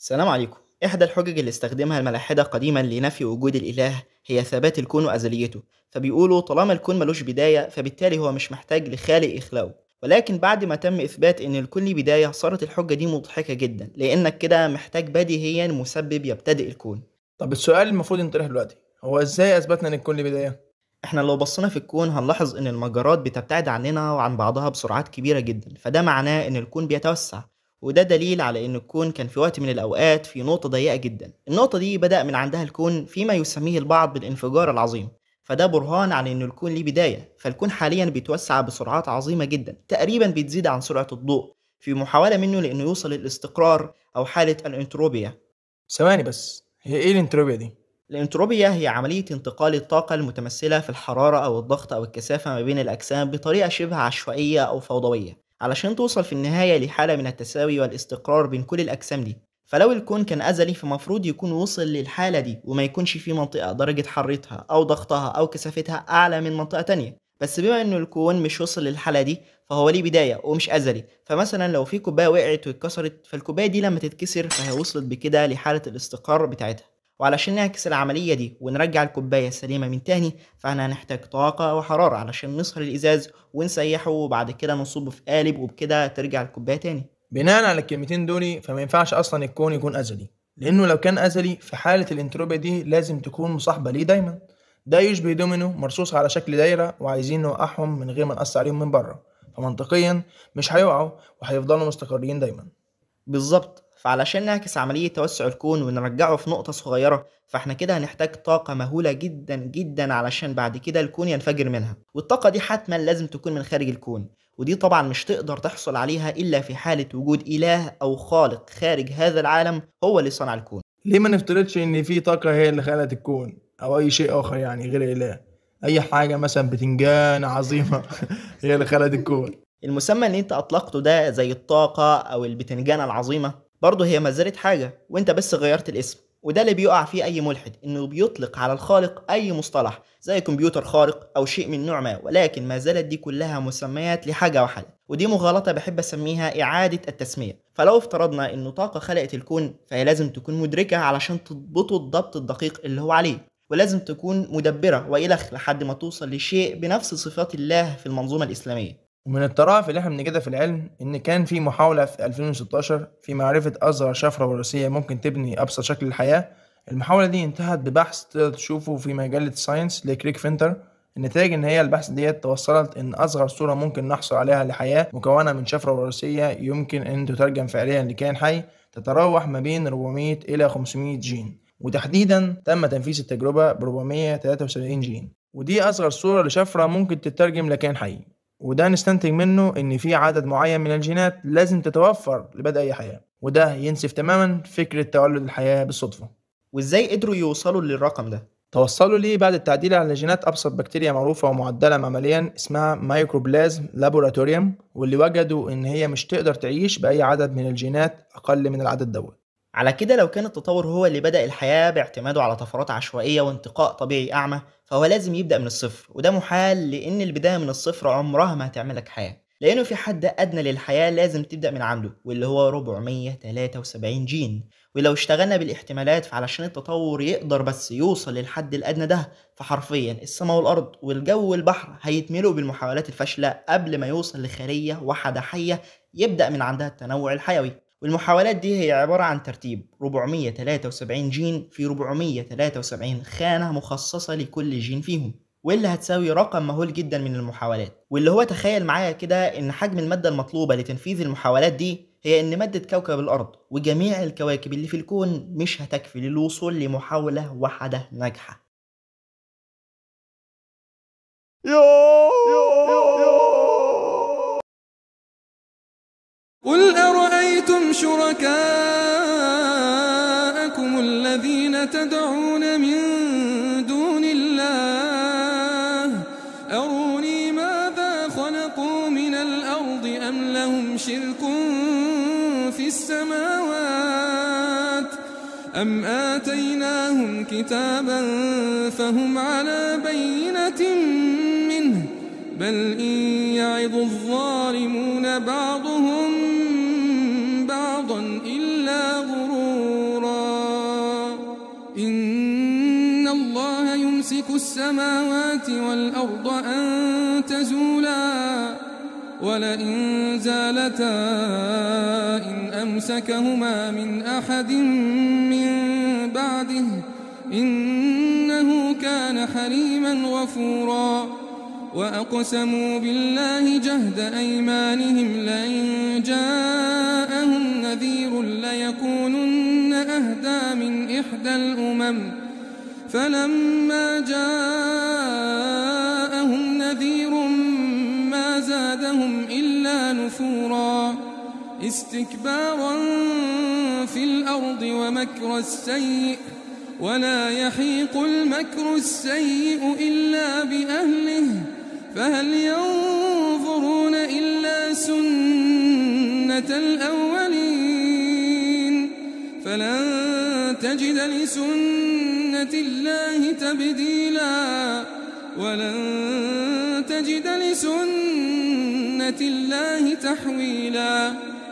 السلام عليكم إحدى الحجج اللي استخدمها الملاحدة قديما لنفي وجود الإله هي ثبات الكون وأزليته فبيقولوا طالما الكون ملوش بداية فبالتالي هو مش محتاج لخالق يخلقه ولكن بعد ما تم إثبات إن الكون ليه بداية صارت الحجة دي مضحكة جدا لأنك كده محتاج بديهيا مسبب يبتدئ الكون طب السؤال المفروض ينطرح دلوقتي هو ازاي اثبتنا ان الكون ليه بدايه احنا لو بصينا في الكون هنلاحظ ان المجرات بتبتعد عننا وعن بعضها بسرعات كبيرة جدا فده معناه ان الكون بيتوسع وده دليل على ان الكون كان في وقت من الاوقات في نقطة ضيقة جدا النقطة دي بدأ من عندها الكون فيما يسميه البعض بالانفجار العظيم فده برهان على ان الكون ليه بداية فالكون حاليا بيتوسع بسرعات عظيمة جدا تقريبا بتزيد عن سرعة الضوء في محاولة منه لانه يوصل للاستقرار او حالة الانتروبيا ثواني بس هي ايه الانتروبيا دي الانتروبيا هي عملية انتقال الطاقة المتمثلة في الحرارة أو الضغط أو الكثافة ما بين الأجسام بطريقة شبه عشوائية أو فوضوية علشان توصل في النهاية لحالة من التساوي والاستقرار بين كل الأجسام دي فلو الكون كان أزلي فمفروض يكون وصل للحالة دي وما يكونش في منطقة درجة حرارتها أو ضغطها أو كثافتها أعلى من منطقة تانية بس بما إنه الكون مش وصل للحالة دي فهو ليه بداية ومش أزلي فمثلا لو في كوباية وقعت واتكسرت فالكوباية دي لما تتكسر فهي وصلت بكده لحالة الاستقرار بتاعتها وعلشان نعكس العملية دي ونرجع الكوباية السليمة من تاني فاحنا هنحتاج طاقة وحرارة علشان نصهر الإزاز ونسيحه وبعد كده نصبه في قالب وبكده ترجع الكوباية تاني بناء على الكلمتين دول فما ينفعش اصلا الكون يكون ازلي لانه لو كان ازلي في حاله الانتروبيا دي لازم تكون مصاحبه ليه دايما ده يشبه دومينو مرصوص على شكل دايره وعايزين نوقعهم من غير ما نقص عليهم من بره فمنطقيا مش هيقعوا وهيفضلوا مستقرين دايما بالظبط فعلشان نعكس عملية توسع الكون ونرجعه في نقطة صغيرة فاحنا كده هنحتاج طاقة مهولة جدا جدا علشان بعد كده الكون ينفجر منها والطاقة دي حتما لازم تكون من خارج الكون ودي طبعا مش تقدر تحصل عليها إلا في حالة وجود إله أو خالق خارج هذا العالم هو اللي صنع الكون ليه ما نفترضش ان في طاقه هي اللي خلقت الكون او اي شيء اخر يعني غير الاله اي حاجه مثلا بتنجان عظيمه هي اللي خلقت الكون المسمى اللي انت اطلقته ده زي الطاقة او البتنجانة العظيمة برضه هي ما زالت حاجة وانت بس غيرت الاسم وده اللي بيقع فيه اي ملحد انه بيطلق على الخالق اي مصطلح زي كمبيوتر خارق او شيء من نوع ما ولكن ما زالت دي كلها مسميات لحاجة واحدة ودي مغالطة بحب اسميها اعادة التسمية فلو افترضنا انه طاقة خلقت الكون فهي لازم تكون مدركة علشان تضبطه الضبط الدقيق اللي هو عليه ولازم تكون مدبرة وإلخ لحد ما توصل لشيء بنفس صفات الله في المنظومة الإسلامية ومن الطرائف اللي احنا بنجدها في العلم ان كان في محاوله في 2016 في معرفه اصغر شفره وراثيه ممكن تبني ابسط شكل للحياه المحاوله دي انتهت ببحث تقدر تشوفه في مجله ساينس لكريك فينتر النتائج ان هي البحث ديت توصلت ان اصغر صوره ممكن نحصل عليها لحياه مكونه من شفره وراثيه يمكن ان تترجم فعليا لكائن حي تتراوح ما بين 400 الى 500 جين وتحديدا تم تنفيذ التجربه ب 473 جين ودي اصغر صوره لشفره ممكن تترجم لكائن حي وده نستنتج منه ان في عدد معين من الجينات لازم تتوفر لبدء اي حياه وده ينسف تماما فكره تولد الحياه بالصدفه وإزاي قدروا يوصلوا للرقم ده توصلوا ليه بعد التعديل على جينات ابسط بكتيريا معروفه ومعدله معمليا اسمها مايكروبلازم لابوراتوريوم واللي وجدوا ان هي مش تقدر تعيش باي عدد من الجينات اقل من العدد دوت على كده لو كان التطور هو اللي بدأ الحياة باعتماده على طفرات عشوائية وانتقاء طبيعي أعمى فهو لازم يبدأ من الصفر وده محال لأن البداية من الصفر عمرها ما هتعملك حياة لأنه في حد أدنى للحياة لازم تبدأ من عنده واللي هو 473 جين ولو اشتغلنا بالاحتمالات فعلشان التطور يقدر بس يوصل للحد الأدنى ده فحرفيا السماء والأرض والجو والبحر هيتملوا بالمحاولات الفاشلة قبل ما يوصل لخلية واحدة حية يبدأ من عندها التنوع الحيوي والمحاولات دي هي عبارة عن ترتيب 473 جين في 473 خانة مخصصة لكل جين فيهم واللي هتساوي رقم مهول جدا من المحاولات واللي هو تخيل معايا كده ان حجم المادة المطلوبة لتنفيذ المحاولات دي هي ان مادة كوكب الارض وجميع الكواكب اللي في الكون مش هتكفي للوصول لمحاولة واحدة ناجحة قل أرأيتم شركاءكم الذين تدعون من دون الله أروني ماذا خلقوا من الأرض أم لهم شرك في السماوات أم آتيناهم كتابا فهم على بينة منه بل إن يعظ الظالمون بعضهم بعضا إلا غرورا الله يمسك السماوات والأرض أن تزولا ولئن زالتا إن أمسكهما من أحد من بعده إنه كان حليما غفورا وأقسموا بالله جهد أيمانهم لئن جاءهم نذير ليكونن أهدى من إحدى الأمم فلما جاءهم نذير ما زادهم إلا نفورا استكبارا في الأرض ومكر السيئ ولا يحيق المكر السيء إلا بأهله فهل ينظرون إلا سنة الأولين فلن تجد لسنة الله تبديلا ولن تجد لسنة الله تحويلا